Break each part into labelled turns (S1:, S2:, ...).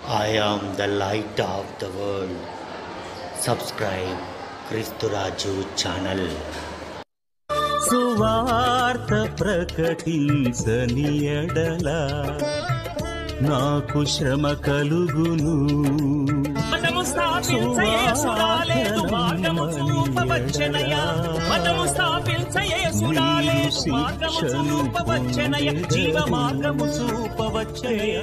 S1: I am the light of the world. Subscribe Kristuraju channel
S2: సువార్త ప్రకటించని ఎడల నాకు శ్రమ కలుగును
S3: మనము స్థాపించయేసురాలేదు మార్గము చూపవచ్చెనయ్యా మనము స్థాపించయేసురాలేదు మార్గము చూపవచ్చెనయ్య జీవ మార్గము చూపవచ్చెనయ్య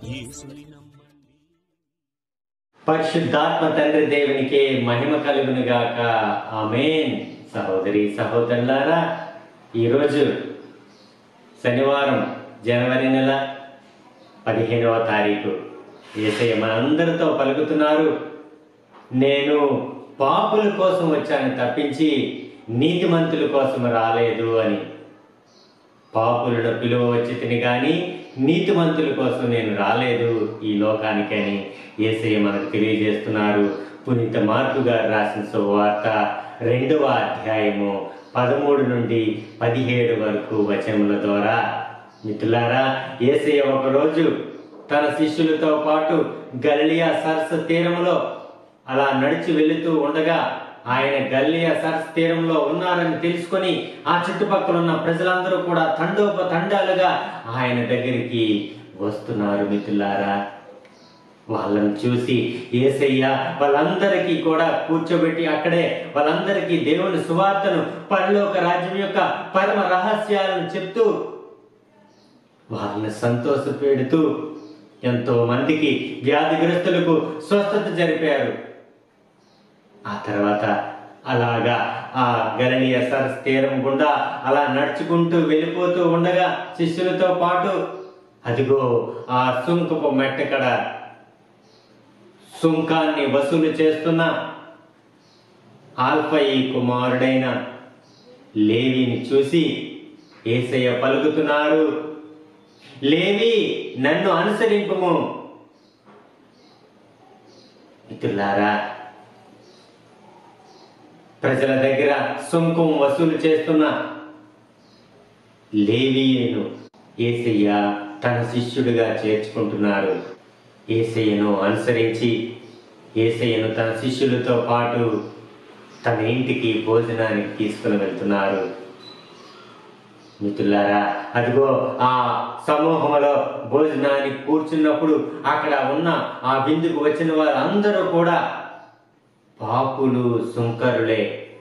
S4: పరిశుద్ధాత్మ తండ్రి దేవునికి మహిమ కలుగును గాక ఆమెన్ సహోదరి సహోదరులారా ఈరోజు శనివారం జనవరి నెల పదిహేనవ తారీఖు ఏసయ్య మనందరితో పలుకుతున్నారు నేను పాపుల కోసం వచ్చాను తప్పించి నీతిమంతుల కోసం రాలేదు అని పాపులను పిలువ వచ్చి తిని కానీ నీతిమంతుల కోసం నేను రాలేదు ఈ లోకానికని ఏసయ్య మనకు తెలియజేస్తున్నారు పునీత మార్పు గారు రాసిన సువార్త రెండవ అధ్యాయము పదమూడు నుండి పదిహేడు వరకు వచనముల ద్వారా మిత్రులారా ఏసయ్య ఒకరోజు తన శిష్యులతో పాటు గలియా సరస్సు తీరములో అలా నడిచి వెళుతూ ఉండగా ఆయన గల్లియ సరస్ తీరంలో ఉన్నారని తెలుసుకొని ఆ చుట్టుపక్కల ఉన్న ప్రజలందరూ కూడా తండోపతండాలుగా ఆయన దగ్గరికి వస్తున్నారు మిత్రులారా వాళ్ళని చూసి ఏసయ్య వాళ్ళందరికీ కూడా కూర్చోబెట్టి అక్కడే వాళ్ళందరికీ దేవుని సువార్తను పరలోక రాజ్యం యొక్క పరమ రహస్యాలను చెప్తూ వాళ్ళని సంతోష పెడుతూ ఎంతో మందికి వ్యాధిగ్రస్తులకు స్వస్థత జరిపారు ఆ తర్వాత అలాగా ఆ గరణీయ సరస్ తీరం గుండా అలా నడుచుకుంటూ వెళ్ళిపోతూ ఉండగా శిష్యులతో పాటు అదిగో ఆ సుంకపు మెట్టకడ సుంకాన్ని వసూలు చేస్తున్న ఆల్ఫయి కుమారుడైన లేవిని చూసి ఏసయ్య పలుకుతున్నారు లేవి నన్ను అనుసరింపుము మిత్రులారా ప్రజల దగ్గర సుంకం వసూలు చేస్తున్న లేవీయును ఏసయ్య తన శిష్యుడిగా చేర్చుకుంటున్నారు ఏసయ్యను అనుసరించి ఏసయ్యను తన శిష్యులతో పాటు తన ఇంటికి భోజనానికి తీసుకుని వెళ్తున్నారు మిత్రులారా అదిగో ఆ సమూహంలో భోజనానికి కూర్చున్నప్పుడు అక్కడ ఉన్న ఆ విందుకు వచ్చిన వారందరూ కూడా పాపులు సుంకరులే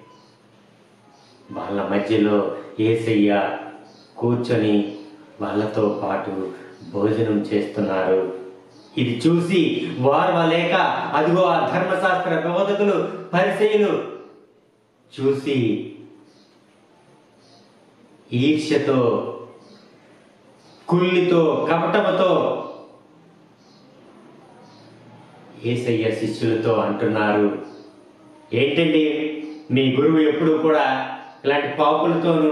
S4: వాళ్ళ మధ్యలో ఏసయ్య కూర్చొని వాళ్ళతో పాటు భోజనం చేస్తున్నారు ఇది చూసి వారవలేక అదిగో ఆ ధర్మశాస్త్ర బోధకులు పరిచయులు చూసి ఈర్ష్యతో కుళ్ళితో కపటముతో ఏసయ్య శిష్యులతో అంటున్నారు ఏంటండి మీ గురువు ఎప్పుడు కూడా ఇలాంటి పాపులతోనూ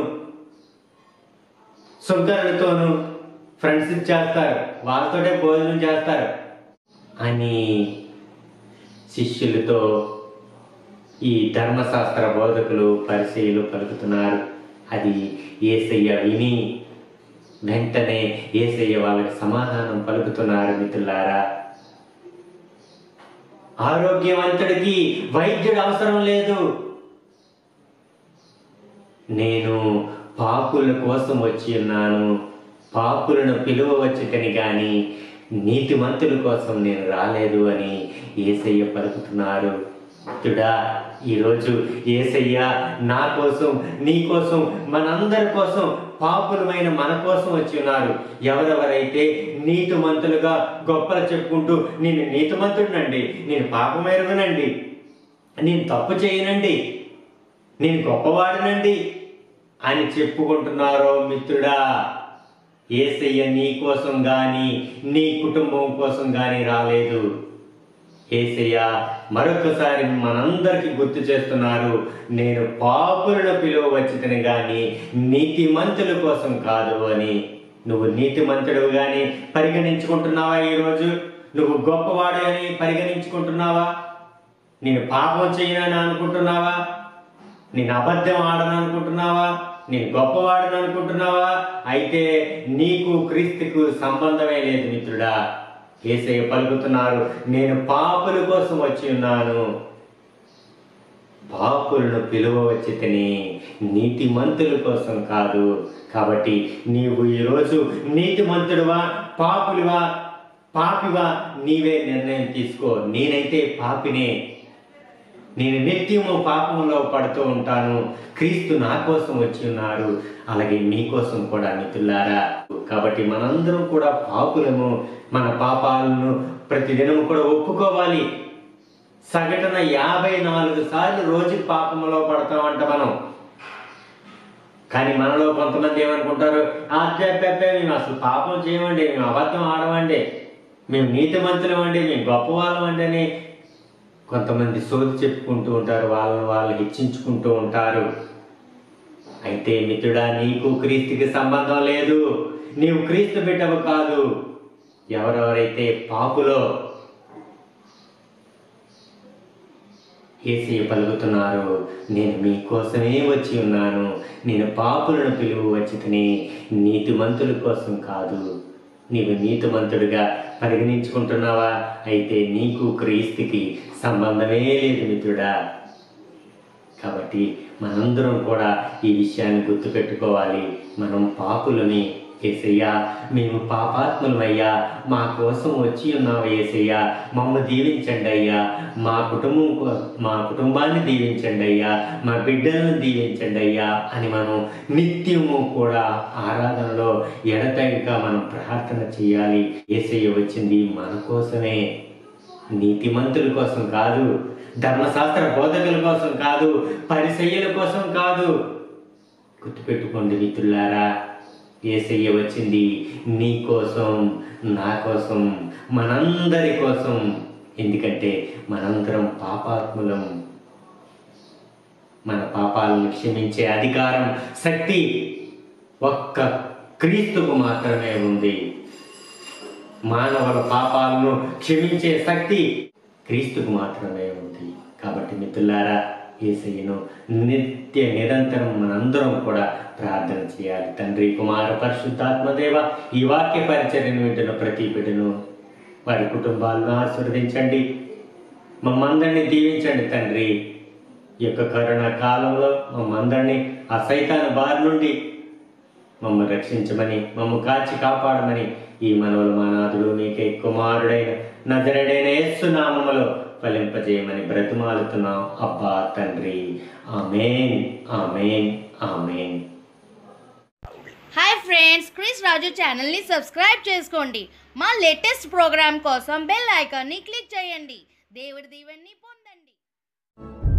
S4: సుంకరులతోనూ ఫ్రెండ్షిప్ చేస్తారు వాళ్ళతోటే భోజనం చేస్తారు అని శిష్యులతో ఈ ధర్మశాస్త్ర బోధకులు పరిచయులు పలుకుతున్నారు అది ఏసయ్య విని వెంటనే ఏసయ్య వాళ్ళకి సమాధానం పలుకుతున్నారు మిత్రులారా ఆరోగ్యవంతుడికి వైద్యుడు అవసరం లేదు నేను పాపుల కోసం వచ్చి ఉన్నాను పాపులను పిలువ వచ్చికని గాని నీతిమంతుల కోసం నేను రాలేదు అని ఏసయ్య పలుకుతున్నారు భక్తుడా ఈరోజు ఏసయ్య నా కోసం నీ కోసం మనందరి కోసం పాపులమైన మన కోసం వచ్చి ఉన్నారు ఎవరెవరైతే నీతిమంతులుగా గొప్పలు చెప్పుకుంటూ నేను నీతిమంతుడినండి నేను పాపమెరుగునండి నేను తప్పు చేయనండి నేను గొప్పవాడినండి అని చెప్పుకుంటున్నారో మిత్రుడా ఏసయ్య నీ కోసం గాని నీ కుటుంబం కోసం గాని రాలేదు ఏసయ్య మరొకసారి మనందరికి గుర్తు చేస్తున్నారు నేను పాపులను పిలువ వచ్చితని గాని నీతిమంతుల కోసం కాదు అని నువ్వు నీతిమంతుడు గాని పరిగణించుకుంటున్నావా ఈరోజు నువ్వు గొప్పవాడు అని పరిగణించుకుంటున్నావా నేను పాపం చేయనని అనుకుంటున్నావా నేను అబద్ధం ఆడను అనుకుంటున్నావా నేను గొప్పవాడిని అనుకుంటున్నావా అయితే నీకు క్రీస్తుకు సంబంధమే లేదు మిత్రుడా ఏసయ్య పలుకుతున్నారు నేను పాపుల కోసం వచ్చి ఉన్నాను పాపులను పిలువవచ్చి తిని నీతిమంతుల కోసం కాదు కాబట్టి నీవు ఈరోజు నీతిమంతుడువా పాపులువా పాపివా నీవే నిర్ణయం తీసుకో నేనైతే పాపినే నేను నిత్యము పాపంలో పడుతూ ఉంటాను క్రీస్తు నా కోసం వచ్చి ఉన్నారు అలాగే మీకోసం కూడా మిత్రులారా కాబట్టి మనందరం కూడా పాపులము మన పాపాలను ప్రతిదినము కూడా ఒప్పుకోవాలి సగటున యాభై నాలుగు సార్లు రోజు పాపంలో పడతామంట మనం కానీ మనలో కొంతమంది ఏమనుకుంటారు ఆధ్యాత్మే మేము అసలు పాపం చేయమండి మేము అబద్ధం ఆడమండి మేము నీతిమంతులం అండి మేము గొప్పవాళ్ళం అండి అని కొంతమంది సోది చెప్పుకుంటూ ఉంటారు వాళ్ళని వాళ్ళు హెచ్చించుకుంటూ ఉంటారు అయితే మిత్రుడా నీకు క్రీస్తుకి సంబంధం లేదు నీవు క్రీస్తు బిడ్డవు కాదు ఎవరెవరైతే పాపులో ఏసీ పలుకుతున్నారు నేను మీకోసమే వచ్చి ఉన్నాను నేను పాపులను పిలువ వచ్చి తిని నీతిమంతుల కోసం కాదు నీవు నీతిమంతుడిగా పరిగణించుకుంటున్నావా అయితే నీకు క్రీస్తుకి సంబంధమే లేదు మిత్రుడా కాబట్టి మనందరం కూడా ఈ విషయాన్ని గుర్తుపెట్టుకోవాలి మనం పాపులని ఏసయ్యా మేము పాపాత్ములమయ్యా మా కోసం వచ్చి ఉన్నావు ఏసయ్యా మమ్మల్ని దీవించండి అయ్యా మా కుటుంబం కో- మా కుటుంబాన్ని దీవించండి అయ్యా మా బిడ్డలను దీవించండి అయ్యా అని మనం నిత్యము కూడా ఆరాధనలో ఎడతెగక మనం ప్రార్థన చేయాలి ఏసయ్య వచ్చింది మన కోసమే నీతిమంతుల కోసం కాదు ధర్మశాస్త్ర బోధకుల కోసం కాదు పరిసయ్యుల కోసం కాదు గుర్తుపెట్టుకోండి మిత్రులారా ఏసయ్య వచ్చింది నీ కోసం నా కోసం మనందరి కోసం ఎందుకంటే మనందరం పాపాత్ములం మన పాపాలను క్షమించే అధికారం శక్తి ఒక్క క్రీస్తుకు మాత్రమే ఉంది మానవుల పాపాలను క్షమించే శక్తి క్రీస్తుకు మాత్రమే ఉంది కాబట్టి మిత్రులారా యేసయ్యను నిత్య నిరంతరం మనందరం కూడా ప్రార్థన చేయాలి తండ్రి కుమార పరిశుద్ధాత్మదేవ ఈ వాక్య పరిచర్యను వింటున్న ప్రతి బిడ్డను వారి కుటుంబాలను ఆశీర్వదించండి మమ్మందరినీ దీవించండి తండ్రి ఈ యొక్క కరోనా కాలంలో మమ్మందరినీ ఆ సైతాన బారి నుండి మమ్మల్ని రక్షించమని మమ్మ కాచి కాపాడమని ఈ మనవలు మానాథుడు నీకే కుమారుడైన నజరడైన యేసు నామములో ఫలింపజేయమని బ్రతిమాలుతున్నాం అబ్బా తండ్రి amen amen amen
S5: hi friends Kristu Raju ఛానల్ని సబ్స్క్రైబ్ చేసుకోండి మా లేటెస్ట్ ప్రోగ్రామ్ కోసం బెల్ ఐకాన్ని క్లిక్ చేయండి దేవుడి దీవెన్ని పొందండి